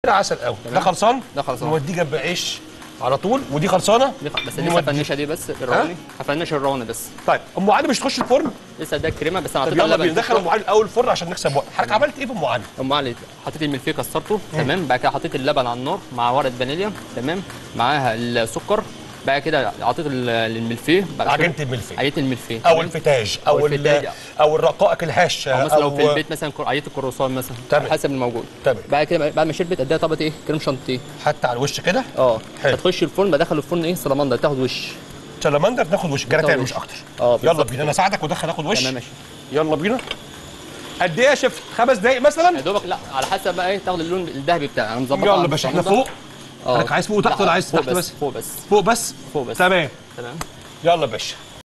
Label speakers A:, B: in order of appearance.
A: كده عسل قوي ده خلصان
B: ده خلصان.
A: نوديه جنب عيش على طول ودي خلصانه
B: دي خ- بس
A: نودي.
B: لسه هفنشها دي بس الرواني هفنش الرواني بس
A: طيب ام علي مش تخش الفرن
B: لسه ده الكريمه بس انا
A: طب
B: حطيت
A: يلا
B: اللبن
A: بينا ندخل ام علي الاول الفرن عشان نكسب وقت حضرتك عملت ايه في ام علي
B: ام علي حطيت الملفيه كسرته تمام بعد كده حطيت اللبن على النار مع ورقه فانيليا تمام معاها السكر بعد كده حطيت ال- الملفيه بعد كده
A: عجينه الملفيه
B: عجينه الملفيه
A: او
B: تمام؟
A: الفتاج او
B: أو
A: ال-
B: الفتاج.
A: او الرقائق الهشه
B: او مثلا لو في
A: أو-
B: البيت مثلا كر- عجينه الكروسون مثلا
A: تمام.
B: حسب الموجود
A: تمام.
B: بعد كده بعد ما شربت اديها طبقه ايه كريم شانتيه
A: حتى على الوش كده
B: اه
A: حلو.
B: هتخش الفرن بدخل الفرن ايه سلامندر تاخد وش
A: سلمندر ناخد وش جراتان
B: تاخد
A: مش
B: وش.
A: اكتر
B: اه
A: يلا
B: بالظبط
A: بينا انا اساعدك ودخل اخد وش
B: تمام ماشي
A: يلا بينا قد ايه يا شيف خمس دقايق مثلا
B: يا دوبك لا على حسب بقى ايه تاخد اللون الذهبي بتاعي انا مظبطها
A: يلا
B: على
A: باشا احنا
B: السلامندر.
A: فوق
B: اه
A: حضرتك عايز فوق وتحت
B: لا،
A: ولا عايز
B: فوق
A: تحت
B: بس
A: بس؟
B: فوق بس
A: فوق بس
B: فوق بس
A: تمام
B: تمام
A: يلا يا باشا